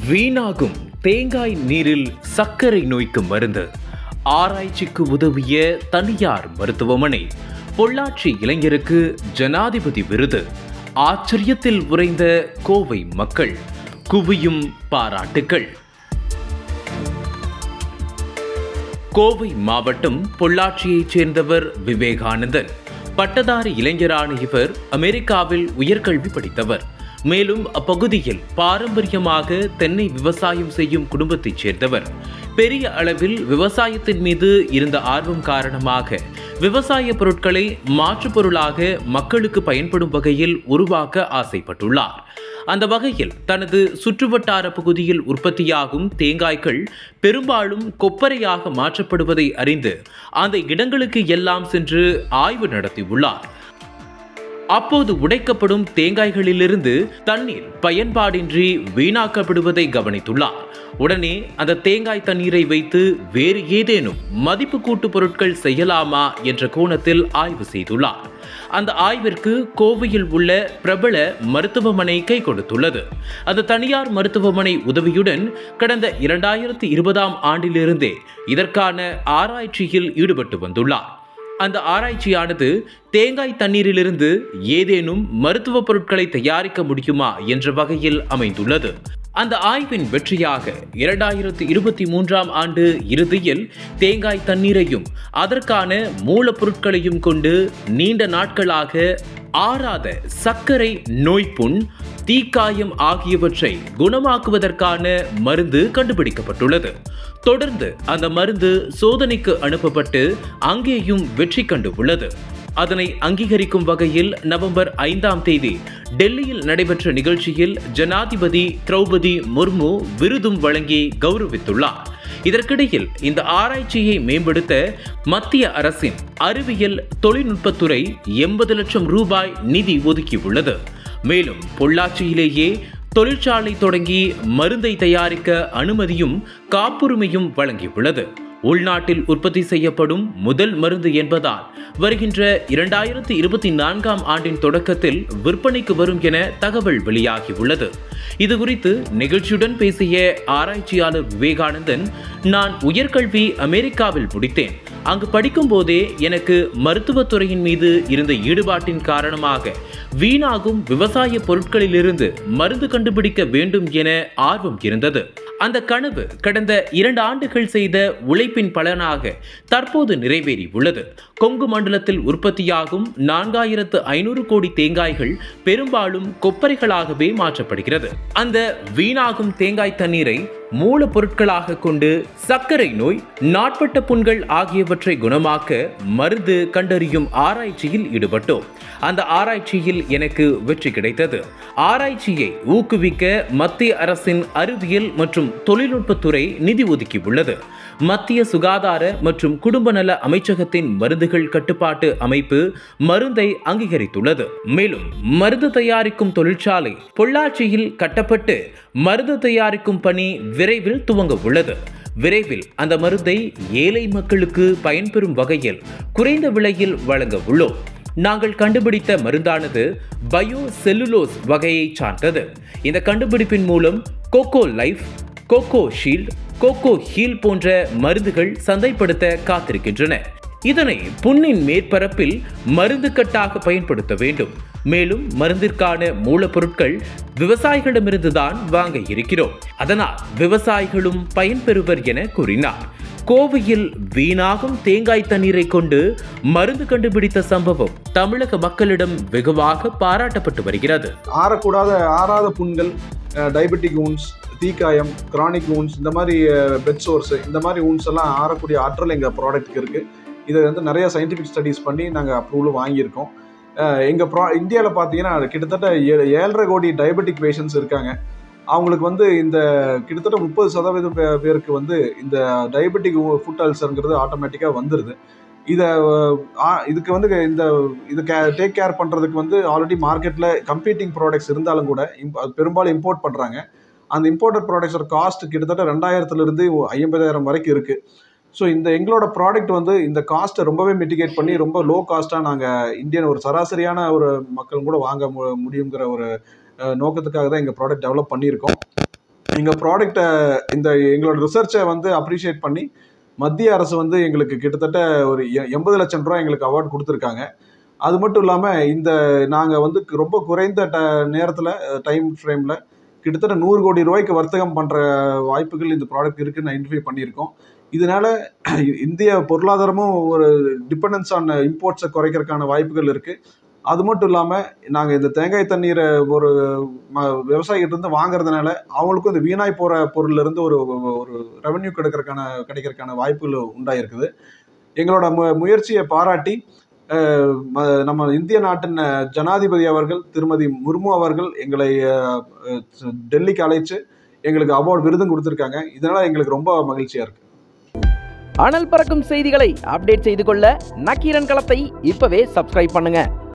வீணாகும் தேங்காய் நீரில் சர்க்கரை நோய்க்கு மருந்து ஆராய்ச்சிக்கு உதவிய தனியார் மருத்துவமனை பொள்ளாச்சி இளைஞருக்கு ஜனாதிபதி விருது ஆச்சரியத்தில் உறைந்த கோவை மக்கள் குவியும் பாராட்டுக்கள் கோவை மாவட்டம் பொள்ளாச்சியைச் சேர்ந்தவர் விவேகானந்தன் பட்டதாரி இளைஞரான இவர் அமெரிக்காவில் உயர்கல்வி படித்தவர் மேலும் அப்பகுதியில் பாரம்பரியமாக தென்னை விவசாயம் செய்யும் குடும்பத்தைச் சேர்ந்தவர் பெரிய அளவில் விவசாயத்தின் மீது இருந்த ஆர்வம் காரணமாக விவசாய பொருட்களை மாற்றுப் பொருளாக மக்களுக்கு பயன்படும் வகையில் உருவாக்க ஆசைப்பட்டுள்ளார் அந்த வகையில் தனது சுற்றுவட்டார பகுதியில் உற்பத்தியாகும் தேங்காய்கள் பெரும்பாலும் கொப்பரையாக மாற்றப்படுவதை அறிந்து அந்த இடங்களுக்கு எல்லாம் சென்று ஆய்வு நடத்தியுள்ளார் அப்போது உடைக்கப்படும் தேங்காய்களிலிருந்து தண்ணீர் பயன்பாடின்றி வீணாக்கப்படுவதை கவனித்துள்ளார் உடனே அந்த தேங்காய் தண்ணீரை வைத்து வேறு ஏதேனும் மதிப்பு கூட்டு பொருட்கள் செய்யலாமா என்ற கோணத்தில் ஆய்வு செய்துள்ளார் அந்த ஆய்விற்கு கோவையில் உள்ள பிரபல மருத்துவமனை கை கொடுத்துள்ளது அந்த தனியார் மருத்துவமனை உதவியுடன் கடந்த இரண்டாயிரத்தி இருபதாம் ஆண்டிலிருந்தே இதற்கான ஆராய்ச்சியில் ஈடுபட்டு வந்துள்ளார் அந்த ஆராய்ச்சியானது தேங்காய் தண்ணீரிலிருந்து ஏதேனும் மருத்துவ பொருட்களை தயாரிக்க முடியுமா என்ற வகையில் அமைந்துள்ளது அந்த ஆய்வின் வெற்றியாக இரண்டாயிரத்தி இருபத்தி மூன்றாம் ஆண்டு இறுதியில் தேங்காய் தண்ணீரையும் அதற்கான மூலப்பொருட்களையும் கொண்டு நீண்ட நாட்களாக ஆறாத சர்க்கரை நோய்ப்புண் தீக்காயம் ஆகியவற்றை குணமாக்குவதற்கான மருந்து கண்டுபிடிக்கப்பட்டுள்ளது தொடர்ந்து அந்த மருந்து சோதனைக்கு அனுப்பப்பட்டு அங்கேயும் வெற்றி கண்டு உள்ளது அதனை அங்கீகரிக்கும் வகையில் நவம்பர் ஐந்தாம் தேதி டெல்லியில் நடைபெற்ற நிகழ்ச்சியில் ஜனாதிபதி திரௌபதி முர்மு விருதும் வழங்கி கௌரவித்துள்ளார் இதற்கிடையில் இந்த ஆராய்ச்சியை மேம்படுத்த மத்திய அரசின் அறிவியல் தொழில்நுட்பத்துறை எண்பது லட்சம் ரூபாய் நிதி ஒதுக்கியுள்ளது மேலும் பொள்ளாச்சியிலேயே தொழிற்சாலை தொடங்கி மருந்தை தயாரிக்க அனுமதியும் காப்புரிமையும் வழங்கியுள்ளது உள்நாட்டில் உற்பத்தி செய்யப்படும் முதல் மருந்து என்பதால் வருகின்ற இரண்டாயிரத்தி இருபத்தி நான்காம் ஆண்டின் தொடக்கத்தில் விற்பனைக்கு வரும் என தகவல் வெளியாகியுள்ளது இது குறித்து நிகழ்ச்சியுடன் பேசிய ஆராய்ச்சியாளர் விவேகானந்தன் நான் உயர்கல்வி அமெரிக்காவில் முடித்தேன் அங்கு படிக்கும் போதே எனக்கு மருத்துவத்துறையின் மீது இருந்த ஈடுபாட்டின் காரணமாக வீணாகும் விவசாய பொருட்களிலிருந்து மருந்து கண்டுபிடிக்க வேண்டும் என ஆர்வம் இருந்தது அந்த கனவு கடந்த இரண்டு ஆண்டுகள் செய்த உழைப்பின் பலனாக தற்போது நிறைவேறி உள்ளது கொங்கு மண்டலத்தில் உற்பத்தியாகும் நான்காயிரத்து ஐநூறு கோடி தேங்காய்கள் பெரும்பாலும் கொப்பரைகளாகவே மாற்றப்படுகிறது அந்த வீணாகும் தேங்காய் தண்ணீரை மூலப்பொருட்களாக கொண்டு சர்க்கரை நோய் நாட்பட்ட புண்கள் ஆகியவற்றை குணமாக்க மருந்து கண்டறியும் ஆராய்ச்சியில் ஈடுபட்டோம் அந்த ஆராய்ச்சியில் எனக்கு வெற்றி கிடைத்தது ஆராய்ச்சியை ஊக்குவிக்க மத்திய அரசின் அறிவியல் மற்றும் தொழில்நுட்பத்துறை நிதி ஒதுக்கியுள்ளது மத்திய சுகாதார மற்றும் குடும்ப நல அமைச்சகத்தின் மருந்துகள் கட்டுப்பாட்டு அமைப்பு மருந்தை அங்கீகரித்துள்ளது மேலும் மருந்து தயாரிக்கும் தொழிற்சாலை பொள்ளாச்சியில் கட்டப்பட்டு மருந்து தயாரிக்கும் பணி விரைவில் துவங்க உள்ளது விரைவில் அந்த மருந்தை ஏழை மக்களுக்கு பயன்பெறும் வகையில் குறைந்த விலையில் வழங்க உள்ளோம் நாங்கள் கண்டுபிடித்த மருந்தானது பயோ செல்லுலோஸ் வகையை சார்ந்தது இந்த கண்டுபிடிப்பின் மூலம் coco life coco shield coco heal போன்ற மருந்துகள் சந்தைப்படுத்த காத்திருக்கின்றன இதனை புண்ணின் மேற்பரப்பில் மருந்து கட்டாக பயன்படுத்த வேண்டும் மேலும் மருந்திற்கான மூலப்பொருட்கள் விவசாயிகளிடமிருந்துதான் வாங்க இருக்கிறோம் அதனால் விவசாயிகளும் பயன்பெறுவர் என கூறினார் கோவையில் வீணாகும் தேங்காய் தண்ணீரை கொண்டு மருந்து கண்டுபிடித்த சம்பவம் தமிழக மக்களிடம் வெகுவாக பாராட்டப்பட்டு வருகிறது ஆறக்கூடாத ஆறாத புண்கள் டயபெட்டிக் ஊன்ஸ் தீக்காயம் கிரானிக் ஊன்ஸ் இந்த மாதிரி பெட் சோர்ஸ் இந்த மாதிரி ஊன்ஸ் எல்லாம் ஆறக்கூடிய ஆற்றல் எங்கள் ப்ராடக்ட்டுக்கு இருக்குது இதை வந்து நிறைய சயின்டிஃபிக் ஸ்டடீஸ் பண்ணி நாங்கள் அப்ரூவலும் வாங்கியிருக்கோம் எங்கள் ப்ரா இந்தியாவில் பார்த்தீங்கன்னா கிட்டத்தட்ட ஏ ஏழரை கோடி டயபெட்டிக் பேஷண்ட்ஸ் இருக்காங்க அவங்களுக்கு வந்து இந்த கிட்டத்தட்ட முப்பது சதவீதம் பே- பேருக்கு வந்து இந்த டயபெட்டிக் ஃபுட் அல்சருங்கிறது ஆட்டோமேட்டிக்காக வந்துடுது இதை இதுக்கு வந்து இந்த இது கே டேக் கேர் பண்ணுறதுக்கு வந்து ஆல்ரெடி மார்க்கெட்டில் கம்பீட்டிங் ப்ராடக்ட்ஸ் இருந்தாலும் கூட imp- அது பெரும்பாலும் இம்போர்ட் பண்ணுறாங்க அந்த இம்போர்ட்டட் ப்ராடக்ட்ஸோட காஸ்ட் கிட்டத்தட்ட ரெண்டாயிரத்துலேருந்து ஐம்பதாயிரம் வரைக்கும் இருக்குது ஸோ இந்த எங்களோட ப்ராடக்ட் வந்து இந்த காஸ்ட்டை ரொம்பவே மிட்டிகேட் பண்ணி ரொம்ப லோ காஸ்ட்டாக நாங்கள் இந்தியன் ஒரு சராசரியான ஒரு மக்கள் கூட வாங்க மு- முடியுங்கிற ஒரு அஹ், நோக்கத்துக்காக தான் எங்கள் ப்ராடக்ட் டெவலப் பண்ணியிருக்கோம் எங்கள் ப்ராடக்டை இந்த எங்களோட ரிசர்ச்சை வந்து அப்ரிஷியேட் பண்ணி மத்திய அரசு வந்து எங்களுக்கு கிட்டத்தட்ட ஒரு எ- எண்பது லட்சம் ரூபாய் எங்களுக்கு அவார்ட் கொடுத்துருக்காங்க அது மட்டும் இல்லாமல் இந்த நாங்கள் வந்து ரொம்ப குறைந்த ட நேரத்தில் டைம் ஃப்ரேமில் கிட்டத்தட்ட நூறு கோடி ரூபாய்க்கு வர்த்தகம் பண்ணுற வாய்ப்புகள் இந்த ப்ராடக்ட் இருக்குன்னு ஐடென்டிஃபை பண்ணியிருக்கோம் இதனால இந்திய பொருளாதாரமும் ஒரு டிபெண்டன்ஸ் ஆன் இம்போர்ட்ஸை குறைக்கிறதுக்கான வாய்ப்புகள் இருக்குது அது மட்டும் இல்லாமல் நாங்கள் இந்த தேங்காய் தண்ணீரை ஒரு ம- விவசாயிகிட்ட இருந்து வாங்குறதுனால அவங்களுக்கும் இந்த வீணாய் போகிற பொருள்ல இருந்து ஒரு ஒரு ரெவன்யூ கிடைக்கிறதுக்கான கிடைக்கிறதுக்கான வாய்ப்புகள் உண்டாயிருக்குது எங்களோட மு முயற்சியை பாராட்டி அஹ், ம- நம்ம இந்திய நாட்டின் அஹ், ஜனாதிபதி அவர்கள் திருமதி முர்மு அவர்கள் எங்களை அஹ், அஹ், டெல்லிக்கு அழைச்சு எங்களுக்கு அவார்டு விருதும் கொடுத்துருக்காங்க இதனால எங்களுக்கு ரொம்ப மகிழ்ச்சியா இருக்கு அனல் பறக்கும் செய்திகளை அப்டேட் செய்து கொள்ள நக்கீரன் களத்தை இப்பவே சப்ஸ்கிரைப் பண்ணுங்க